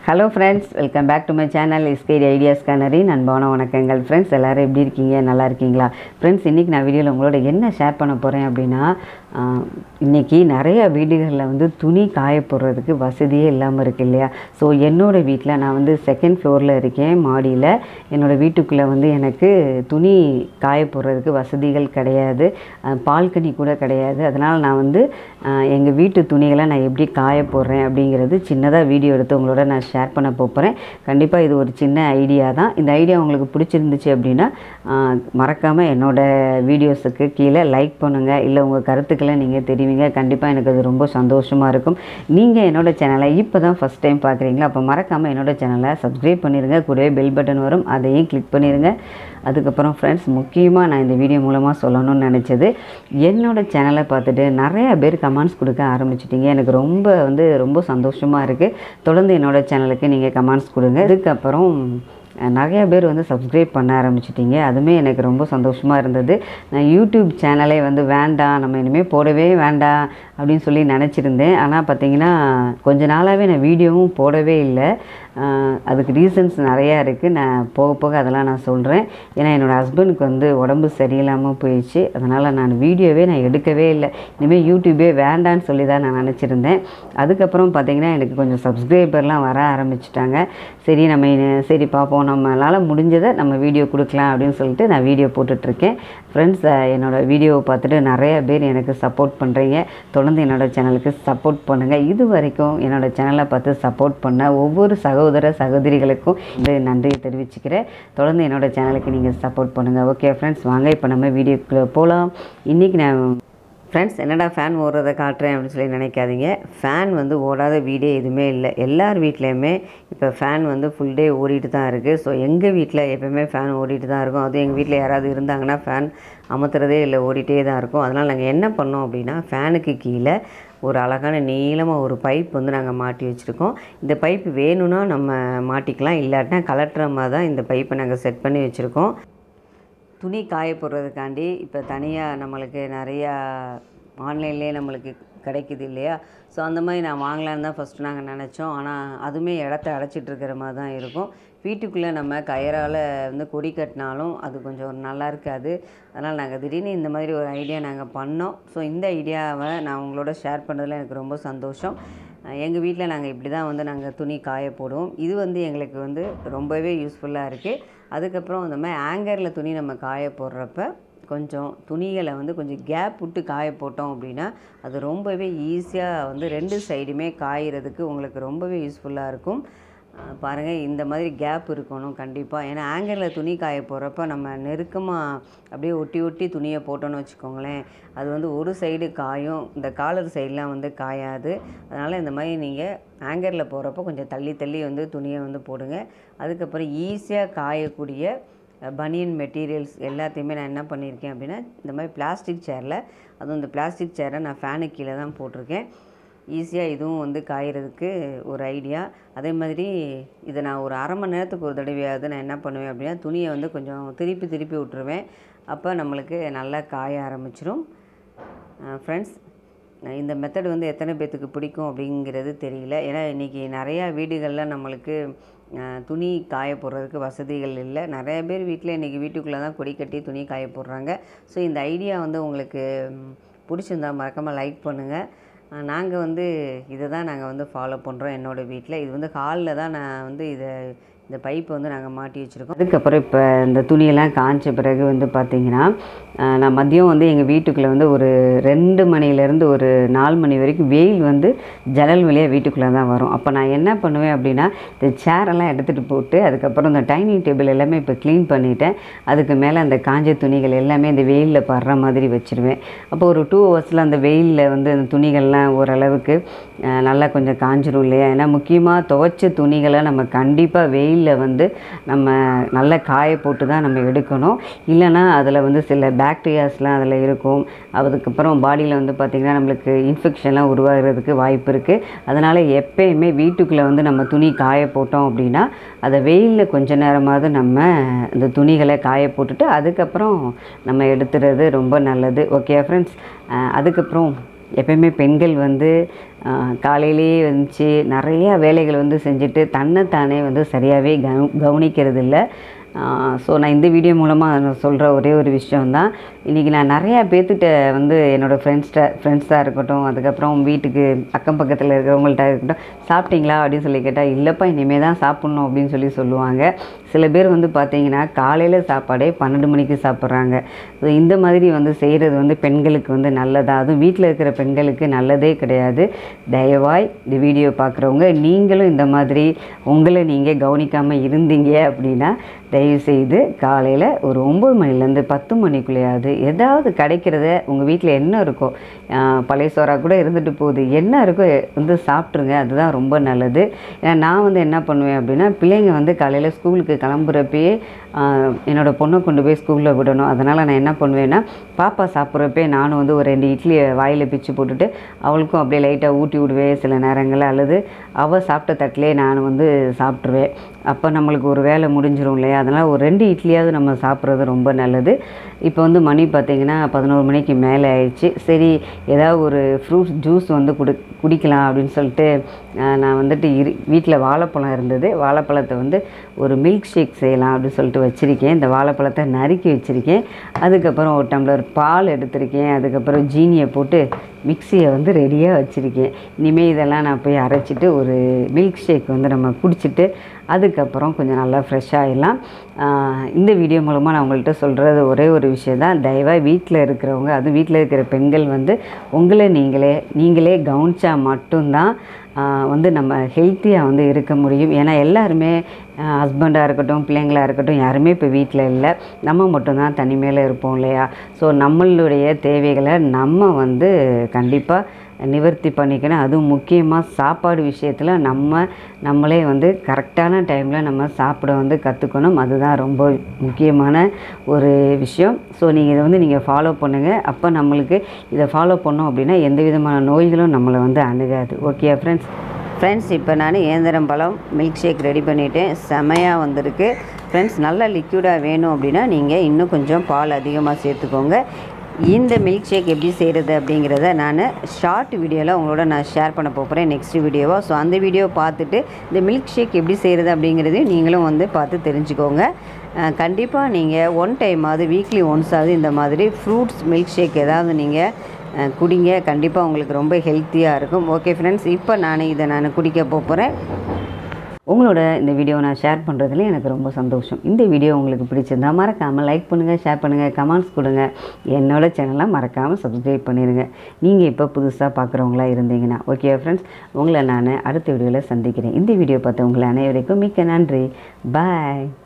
hello friends welcome back to my channel SKD ideas கனரின் அன்பான வணக்கங்கள் ஃப்ரெண்ட்ஸ் எல்லோரும் எப்படி இருக்கீங்க நல்லா இருக்கீங்களா ஃப்ரெண்ட்ஸ் இன்றைக்கி நான் வீடியோவில் உங்களோட என்ன ஷேர் பண்ண போகிறேன் அப்படின்னா ஆஹ், இன்னைக்கு நிறைய வீடுகளில் வந்து துணி காய போடுறதுக்கு வசதியே இல்லாமல் இருக்கு இல்லையா ஸோ என்னோட வீட்டில் நான் வந்து செகண்ட் ஃப்ளோரில் இருக்கேன் மாடியில் என்னோடய வீட்டுக்குள்ளே வந்து எனக்கு துணி காய போடுறதுக்கு வசதிகள் கிடையாது பால்கனி கூட கிடையாது அதனால் நான் வந்து எங்கள் வீட்டு துணிகளை நான் எப்படி காய போடுறேன் அப்படிங்கிறது சின்னதாக வீடியோ எடுத்து உங்களோட நான் ஷேர் பண்ண போகிறேன் கண்டிப்பாக இது ஒரு சின்ன ஐடியா தான் இந்த ஐடியா உங்களுக்கு பிடிச்சிருந்துச்சு அப்படின்னா மறக்காமல் என்னோடய வீடியோஸுக்கு கீழே லைக் பண்ணுங்கள் இல்லை உங்கள் கருத்துக்களை நீங்கள் தெரிவிங்க கண்டிப்பாக எனக்கு அது ரொம்ப சந்தோஷமாக இருக்கும் நீங்கள் என்னோட சேனலை இப்போ தான் ஃபஸ்ட் டைம் பார்க்குறீங்களா அப்போ மறக்காமல் என்னோட சேனலை சப்ஸ்கிரைப் பண்ணிடுங்க கூடவே பெல் பட்டன் வரும் அதையும் கிளிக் பண்ணிடுங்க அதுக்கப்புறம் ஃப்ரெண்ட்ஸ் முக்கியமாக நான் இந்த வீடியோ மூலமாக சொல்லணும்னு நினச்சது என்னோட சேனலை பார்த்துட்டு நிறைய பேர் கமெண்ட்ஸ் கொடுக்க ஆரம்பிச்சிட்டிங்க எனக்கு ரொம்ப வந்து ரொம்ப சந்தோஷமாக இருக்குது தொடர்ந்து என்னோட சேனலுக்கு நீங்கள் கமெண்ட்ஸ் கொடுங்க அதுக்கப்புறம் அஹ், நிறைய பேர் வந்து சப்ஸ்கிரைப் பண்ண ஆரம்பிச்சிட்டிங்க அதுவுமே எனக்கு ரொம்ப சந்தோஷமாக இருந்தது நான் யூடியூப் சேனலே வந்து வேண்டாம் நம்ம இனிமேல் போடவே வேண்டாம் அப்படின்னு சொல்லி நினச்சிருந்தேன் ஆனால் பார்த்தீங்கன்னா கொஞ்ச நாளாகவே நான் வீடியோவும் போடவே இல்லை அஹ், அதுக்கு ரீசன்ஸ் நிறையா இருக்குது நான் போக போக அதெல்லாம் நான் சொல்கிறேன் ஏன்னா என்னோடய ஹஸ்பண்டுக்கு வந்து உடம்பு சரியில்லாமல் போயிடுச்சு அதனால் நான் வீடியோவே நான் எடுக்கவே இல்லை இனிமேல் யூடியூபே வேண்டான்னு சொல்லி தான் நான் நினச்சிருந்தேன் அதுக்கப்புறம் பார்த்தீங்கன்னா எனக்கு கொஞ்சம் சப்ஸ்கிரைபர்லாம் வர ஆரம்பிச்சிட்டாங்க சரி நம்ம இனி- சரி பார்ப்போம் நம்மளால் முடிஞ்சதை நம்ம வீடியோ கொடுக்கலாம் அப்படின்னு சொல்லிட்டு நான் வீடியோ போட்டுட்ருக்கேன் ஃப்ரெண்ட்ஸ் என்னோடய வீடியோவை பார்த்துட்டு நிறைய பேர் எனக்கு சப்போர்ட் பண்ணுறீங்க தொடர்ந்து என்னோடய சேனலுக்கு சப்போர்ட் பண்ணுங்கள் இது வரைக்கும் என்னோடய சேனலை பார்த்து சப்போர்ட் பண்ண ஒவ்வொரு சகோதர சகோதரிகளுக்கும் இந்த நன்றியை தெரிவிச்சுக்கிறேன் தொடர்ந்து என்னோடய சேனலுக்கு நீங்கள் சப்போர்ட் பண்ணுங்கள் ஓகே ஃப்ரெண்ட்ஸ் வாங்க இப்போ நம்ம வீடியோக்குள்ளே போகலாம் இன்றைக்கி நான் ஃப்ரெண்ட்ஸ் என்னடா ஃபேன் ஓடுறதை காட்டுறேன் அப்படின்னு சொல்லி நினைக்காதீங்க ஃபேன் வந்து ஓடாத வீடே எதுவுமே இல்லை எல்லார் வீட்லேயுமே இப்போ ஃபேன் வந்து ஃபுல் டே ஓடிட்டு தான் இருக்குது ஸோ எங்கள் வீட்டில் எப்போயுமே ஃபேன் ஓடிட்டு தான் இருக்கும் அதுவும் எங்கள் வீட்டில் யாராவது இருந்தாங்கன்னா ஃபேன் அமர்த்துறதே இல்லை ஓடிட்டே தான் இருக்கும் அதனால் நாங்கள் என்ன பண்ணோம் அப்படின்னா ஃபேனுக்கு கீழே ஒரு அழகான நீளமாக ஒரு பைப் வந்து நாங்கள் மாட்டி வச்சுருக்கோம் இந்த பைப் வேணும்னா நம்ம மாட்டிக்கலாம் இல்லாட்டினா கலட்டுற மாதிரி தான் இந்த பைப்பை நாங்கள் செட் பண்ணி வச்சுருக்கோம் துணி காய போடுறதுக்காண்டி இப்போ தனியாக நம்மளுக்கு நிறையா ஆன்லைன்லேயே நம்மளுக்கு கிடைக்குது இல்லையா ஸோ அந்த மாதிரி நான் வாங்கலான்னு தான் ஃபஸ்ட்டு நாங்கள் நினச்சோம் ஆனால் அதுவுமே இடத்த அடைச்சிட்டு இருக்கிற மாதிரி தான் இருக்கும் வீட்டுக்குள்ளே நம்ம கயரால் வந்து கொடி கட்டினாலும் அது கொஞ்சம் நல்லா இருக்காது அதனால் நாங்கள் திடீர்னு இந்த மாதிரி ஒரு ஐடியா நாங்கள் பண்ணோம் ஸோ இந்த ஐடியாவை நான் உங்களோட ஷேர் பண்ணதில் எனக்கு ரொம்ப சந்தோஷம் எங்கள் வீட்டில் நாங்கள் இப்படி தான் வந்து நாங்கள் துணி காய போடுவோம் இது வந்து எங்களுக்கு வந்து ரொம்பவே யூஸ்ஃபுல்லாக இருக்குது அதுக்கப்புறம் இந்த மாதிரி ஆங்கரில் துணி நம்ம காய போடுறப்ப கொஞ்சம் துணிகளை வந்து கொஞ்சம் கேப் விட்டு காய போட்டோம் அப்படின்னா அது ரொம்பவே ஈஸியாக வந்து ரெண்டு சைடுமே காயறதுக்கு உங்களுக்கு ரொம்பவே யூஸ்ஃபுல்லாக இருக்கும் அஹ் பாருங்க இந்த மாதிரி கேப் இருக்கணும் கண்டிப்பாக ஏன்னா ஆங்கரில் துணி காய போடுறப்ப நம்ம நெருக்கமாக அப்படியே ஒட்டி ஒட்டி துணியை போட்டோன்னு வச்சுக்கோங்களேன் அது வந்து ஒரு சைடு காயும் இந்த காலர் சைடெலாம் வந்து காயாது அதனால் இந்த மாதிரி நீங்கள் ஆங்கரில் போடுறப்போ கொஞ்சம் தள்ளி தள்ளி வந்து துணியை வந்து போடுங்க அதுக்கப்புறம் ஈஸியாக காயக்கூடிய பனியன் மெட்டீரியல்ஸ் எல்லாத்தையுமே நான் என்ன பண்ணியிருக்கேன் அப்படின்னா இந்த மாதிரி பிளாஸ்டிக் சேரில் அதுவும் இந்த பிளாஸ்டிக் சேரை நான் ஃபேனுக்கு கீழே தான் போட்டிருக்கேன் ஈஸியாக இதுவும் வந்து காயறதுக்கு ஒரு ஐடியா அதே மாதிரி இதை நான் ஒரு அரை மணி நேரத்துக்கு ஒரு தடவையாவது நான் என்ன பண்ணுவேன் அப்படின்னா துணியை வந்து கொஞ்சம் திருப்பி திருப்பி விட்டுருவேன் அப்போ நம்மளுக்கு நல்லா காய ஆரம்பிச்சிரும் ஃப்ரெண்ட்ஸ் இந்த மெத்தட் வந்து எத்தனை பேர்த்துக்கு பிடிக்கும் அப்படிங்கிறது தெரியல ஏன்னா இன்றைக்கி நிறையா வீடுகளில் நம்மளுக்கு அஹ், துணி காய போடுறதுக்கு வசதிகள் இல்லை நிறைய பேர் வீட்டில் இன்றைக்கி வீட்டுக்குள்ளே தான் கொடி கட்டி துணி காய போடுறாங்க ஸோ இந்த ஐடியா வந்து உங்களுக்கு ம், பிடிச்சிருந்தா மறக்காமல் லைக் பண்ணுங்கள் நாங்கள் வந்து இதை தான் நாங்கள் வந்து ஃபாலோ பண்ணுறோம் என்னோடய வீட்டில் இது வந்து ஹாலில் தான் நான் வந்து இதை இந்த பைப்பை வந்து நாங்கள் மாட்டி வச்சுருக்கோம் அதுக்கப்புறம் இப்போ இந்த துணியெல்லாம் காய்ச்ச பிறகு வந்து பார்த்திங்கன்னா அஹ், நான் மதியம் வந்து எங்கள் வீட்டுக்குள்ளே வந்து ஒரு ரெண்டு மணிலேருந்து ஒரு நாலு மணி வரைக்கும் வெயில் வந்து ஜன்னல் வழியாக வீட்டுக்குள்ளே தான் வரும் அப்போ நான் என்ன பண்ணுவேன் அப்படின்னா இந்த சேரெல்லாம் எடுத்துகிட்டு போட்டு அதுக்கப்புறம் இந்த டைனிங் டேபிள் எல்லாமே இப்போ க்ளீன் பண்ணிட்டேன் அதுக்கு மேலே அந்த காஞ்ச துணிகள் எல்லாமே இந்த வெயிலில் படுற மாதிரி வச்சுருவேன் அப்போ ஒரு டூ ஹவர்ஸில் அந்த வெயிலில் வந்து அந்த துணிகள்லாம் ஓரளவுக்கு அஹ், நல்லா கொஞ்சம் காஞ்சிரும் இல்லையா ஏன்னா முக்கியமாக துவைச்ச துணிகளை நம்ம கண்டிப்பாக வெயிலில் வந்து நம்ம நல்லா காய போட்டு தான் நம்ம எடுக்கணும் இல்லைன்னா அதில் வந்து சில பாக்டீரியாஸ்லாம் அதில் இருக்கும் அதுக்கப்புறம் பாடியில் வந்து பார்த்திங்கன்னா நம்மளுக்கு இன்ஃபெக்ஷன்லாம் உருவாகிறதுக்கு வாய்ப்பு இருக்குது அதனால் எப்பயுமே வீட்டுக்குள்ளே வந்து நம்ம துணி காய போட்டோம் அப்படின்னா அதை வெயிலில் கொஞ்ச நேரமாவது நம்ம இந்த துணிகளை காய போட்டுட்டு அதுக்கப்புறம் நம்ம எடுத்துறது ரொம்ப நல்லது ஓகே ஃப்ரெண்ட்ஸ் அதுக்கப்புறம் எப்பயுமே பெண்கள் வந்து ஆஹ், காலையிலேயே வந்துச்சு நிறையா வேலைகள் வந்து செஞ்சுட்டு தன்னைத்தானே வந்து சரியாகவே கவ கவனிக்கிறது இல்லை ஸோ நான் இந்த வீடியோ மூலமாக நான் சொல்கிற ஒரே ஒரு விஷயம்தான் இன்றைக்கி நான் நிறையா பேர்த்துட்ட வந்து என்னோடய ஃப்ரெண்ட்ஸ்கிட்ட ஃப்ரெண்ட்ஸாக இருக்கட்டும் அதுக்கப்புறம் வீட்டுக்கு அக்கம் பக்கத்தில் இருக்கிறவங்கள்ட்ட இருக்கட்டும் சாப்பிட்டீங்களா அப்படின்னு சொல்லி கேட்டால் இல்லைப்பா இனிமேல் தான் சாப்பிட்ணும் அப்படின்னு சொல்லி சொல்லுவாங்க சில பேர் வந்து பார்த்தீங்கன்னா காலையில் சாப்பாடே பன்னெண்டு மணிக்கு சாப்பிட்றாங்க ஸோ இந்த மாதிரி வந்து செய்கிறது வந்து பெண்களுக்கு வந்து நல்லதா அதுவும் வீட்டில் இருக்கிற பெண்களுக்கு நல்லதே கிடையாது தயவாய் இந்த வீடியோ பார்க்குறவங்க நீங்களும் இந்த மாதிரி உங்களை நீங்கள் கவனிக்காமல் இருந்தீங்க அப்படின்னா தயவுசெய்து காலையில் ஒரு ஒம்பது மணிலேருந்து பத்து மணிக்குள்ளேயாவது ஏதாவது கிடைக்கிறத உங்கள் வீட்டில் என்ன இருக்கோ ஆஹ் பழைய சோறாக கூட இருந்துட்டு போகுது என்ன இருக்கோ வந்து சாப்பிட்ருங்க அதுதான் ரொம்ப நல்லது ஏன்னா நான் வந்து என்ன பண்ணுவேன் அப்படின்னா பிள்ளைங்க வந்து காலையில் ஸ்கூலுக்கு கிளம்புறப்பயே ஆஹ் என்னோட பொண்ணை கொண்டு போய் ஸ்கூலில் விடணும் அதனால் நான் என்ன பண்ணுவேன்னா பாப்பா சாப்பிட்றப்பே நானும் வந்து ஒரு ரெண்டு இட்லியை வாயில் பிச்சு போட்டுட்டு அவளுக்கும் அப்படியே லைட்டாக ஊட்டி விடுவேன் சில நேரங்களில் அல்லது அவள் சாப்பிட்ட தட்டிலே நான் வந்து சாப்பிட்ருவேன் அப்போ நம்மளுக்கு ஒரு வேலை முடிஞ்சிரும் இல்லையா அதனால் ஒரு ரெண்டு இட்லியாவது நம்ம சாப்பிட்றது ரொம்ப நல்லது இப்போ வந்து மணி பார்த்திங்கன்னா பதினோரு மணிக்கு மேலே ஆயிடுச்சு சரி ஏதாவது ஒரு ஃப்ரூட்ஸ் ஜூஸ் வந்து குடி குடிக்கலாம் அப்படின்னு சொல்லிட்டு ஆஹ், நான் வந்துட்டு இரு வீட்டில் வாழைப்பழம் இருந்தது வாழைப்பழத்தை வந்து ஒரு மில்க் ஷேக் செய்யலாம் அப்படின்னு சொல்லிட்டு வச்சுருக்கேன் இந்த வாழைப்பழத்தை நறுக்கி வச்சுருக்கேன் அதுக்கப்புறம் ஒரு டம்ளர் பால் எடுத்திருக்கேன் அதுக்கப்புறம் ஜீனியை போட்டு மிக்சியை வந்து ரெடியாக வச்சுருக்கேன் இனிமேல் இதெல்லாம் நான் போய் அரைச்சிட்டு ஒரு மில்க் ஷேக் வந்து நம்ம குடிச்சிட்டு அதுக்கப்புறம் கொஞ்சம் நல்லா ஃப்ரெஷ் ஆகிடலாம் ஆஹ் இந்த வீடியோ மூலமாக நான் உங்கள்கிட்ட சொல்கிறது ஒரே ஒரு விஷயம் தான் தயவாக வீட்டில் இருக்கிறவங்க அதுவும் வீட்டில் இருக்கிற பெண்கள் வந்து உங்களை நீங்களே நீங்களே கவனிச்சா மட்டும்தான் ஆஹ் வந்து நம்ம ஹெல்த்தியாக வந்து இருக்க முடியும் ஏன்னா எல்லாருமே ஹஸ்பண்டாக இருக்கட்டும் பிள்ளைங்களாக இருக்கட்டும் யாருமே இப்போ வீட்டில் இல்லை நம்ம மட்டும்தான் தனிமையில் இருப்போம் இல்லையா ஸோ நம்மளுடைய தேவைகளை நம்ம வந்து கண்டிப்பாக நிவர்த்தி பண்ணிக்கணும் அதுவும் முக்கியமாக சாப்பாடு விஷயத்தில் நம்ம நம்மளே வந்து கரெக்டான டைமில் நம்ம சாப்பிட வந்து கற்றுக்கணும் அதுதான் ரொம்ப முக்கியமான ஒரு விஷயம் ஸோ நீங்கள் இதை வந்து நீங்கள் ஃபாலோ பண்ணுங்கள் அப்போ நம்மளுக்கு இதை ஃபாலோ பண்ணோம் அப்படின்னா எந்த விதமான நோய்களும் நம்மளை வந்து அணுகாது ஓகே ஃப்ரெண்ட்ஸ் ஃப்ரெண்ட்ஸ் இப்போ நான் ஏந்திரம் பழம் மில்க் ஷேக் ரெடி பண்ணிட்டேன் செமையாக வந்திருக்கு ஃப்ரெண்ட்ஸ் நல்லா லிக்யூடாக வேணும் அப்படின்னா நீங்கள் இன்னும் கொஞ்சம் பால் அதிகமாக சேர்த்துக்கோங்க இந்த மில்க் ஷேக் எப்படி செய்கிறது அப்படிங்கிறத நான் ஷார்ட் வீடியோவில் உங்களோட நான் ஷேர் பண்ண போகிறேன் நெக்ஸ்ட் வீடியோவாக ஸோ அந்த வீடியோ பார்த்துட்டு இந்த மில்க் ஷேக் எப்படி செய்கிறது அப்படிங்கிறதையும் நீங்களும் வந்து பார்த்து தெரிஞ்சுக்கோங்க கண்டிப்பாக நீங்கள் ஒன் டைமாவது வீக்லி ஒன்ஸாவது இந்த மாதிரி ஃப்ரூட்ஸ் மில்க் ஷேக் ஏதாவது நீங்கள் அஹ், குடிங்க கண்டிப்பாக உங்களுக்கு ரொம்ப ஹெல்த்தியாக இருக்கும் ஓகே ஃப்ரெண்ட்ஸ் இப்போ நான் இதை நான் குடிக்க போகிறேன் உங்களோட இந்த வீடியோ நான் ஷேர் பண்ணுறதுல எனக்கு ரொம்ப சந்தோஷம் இந்த வீடியோ உங்களுக்கு பிடிச்சிருந்தா மறக்காமல் லைக் பண்ணுங்கள் ஷேர் பண்ணுங்கள் கமெண்ட்ஸ் கொடுங்க என்னோட சேனலை மறக்காமல் சப்ஸ்கிரைப் பண்ணிடுங்க நீங்கள் இப்போ புதுசாக பார்க்குறவங்களா இருந்தீங்கன்னா ஓகே ஃப்ரெண்ட்ஸ் உங்களை நான் அடுத்த வீடியோவில் சந்திக்கிறேன் இந்த வீடியோ பார்த்த உங்களை அனைவருக்கும் மிக்க நன்றி பாய்